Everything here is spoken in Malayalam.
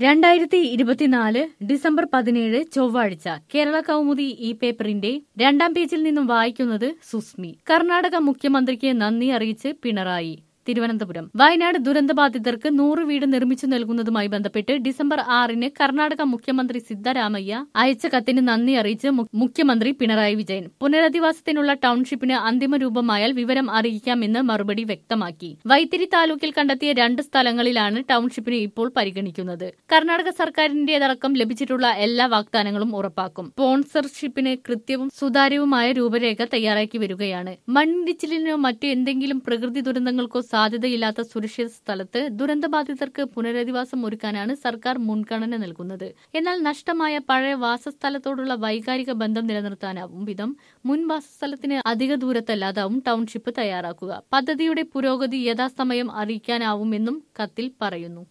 രണ്ടായിരത്തി ഇരുപത്തിനാല് ഡിസംബർ പതിനേഴ് ചൊവ്വാഴ്ച കേരള കൗമുദി ഈ പേപ്പറിന്റെ രണ്ടാം പേജിൽ നിന്നും വായിക്കുന്നത് സുസ്മി കർണാടക മുഖ്യമന്ത്രിക്ക് നന്ദി അറിയിച്ച് പിണറായി തിരുവനന്തപുരം വയനാട് ദുരന്തബാധിതർക്ക് നൂറ് വീട് നിർമ്മിച്ചു നൽകുന്നതുമായി ബന്ധപ്പെട്ട് ഡിസംബർ ആറിന് കർണാടക മുഖ്യമന്ത്രി സിദ്ധരാമയ്യ അയച്ച കത്തിന് നന്ദി അറിയിച്ച് മു- മുഖ്യമന്ത്രി പിണറായി വിജയൻ പുനരധിവാസത്തിനുള്ള ടൌൺഷിപ്പിന് അന്തിമ രൂപമായാൽ വിവരം അറിയിക്കാമെന്ന് മറുപടി വ്യക്തമാക്കി വൈത്തിരി താലൂക്കിൽ കണ്ടെത്തിയ രണ്ട് സ്ഥലങ്ങളിലാണ് ടൌൺഷിപ്പിന് ഇപ്പോൾ പരിഗണിക്കുന്നത് കർണാടക സർക്കാരിന്റേതടക്കം ലഭിച്ചിട്ടുള്ള എല്ലാ വാഗ്ദാനങ്ങളും ഉറപ്പാക്കും സ്പോൺസർഷിപ്പിന് കൃത്യവും സുതാര്യവുമായ രൂപരേഖ തയ്യാറാക്കി വരികയാണ് മണ്ണിടിച്ചിലിനോ മറ്റു എന്തെങ്കിലും പ്രകൃതി ദുരന്തങ്ങൾക്കോ സാധ്യതയില്ലാത്ത സുരക്ഷിത സ്ഥലത്ത് ദുരന്തബാധിതർക്ക് പുനരധിവാസം ഒരുക്കാനാണ് സർക്കാർ മുൻഗണന നൽകുന്നത് എന്നാൽ നഷ്ടമായ പഴയ വാസസ്ഥലത്തോടുള്ള വൈകാരിക ബന്ധം നിലനിർത്താനാവും വിധം മുൻ വാസസ്ഥലത്തിന് അധിക ദൂരത്തല്ലാതാവും ടൌൺഷിപ്പ് തയ്യാറാക്കുക പദ്ധതിയുടെ പുരോഗതി യഥാസമയം അറിയിക്കാനാവുമെന്നും കത്തിൽ പറയുന്നു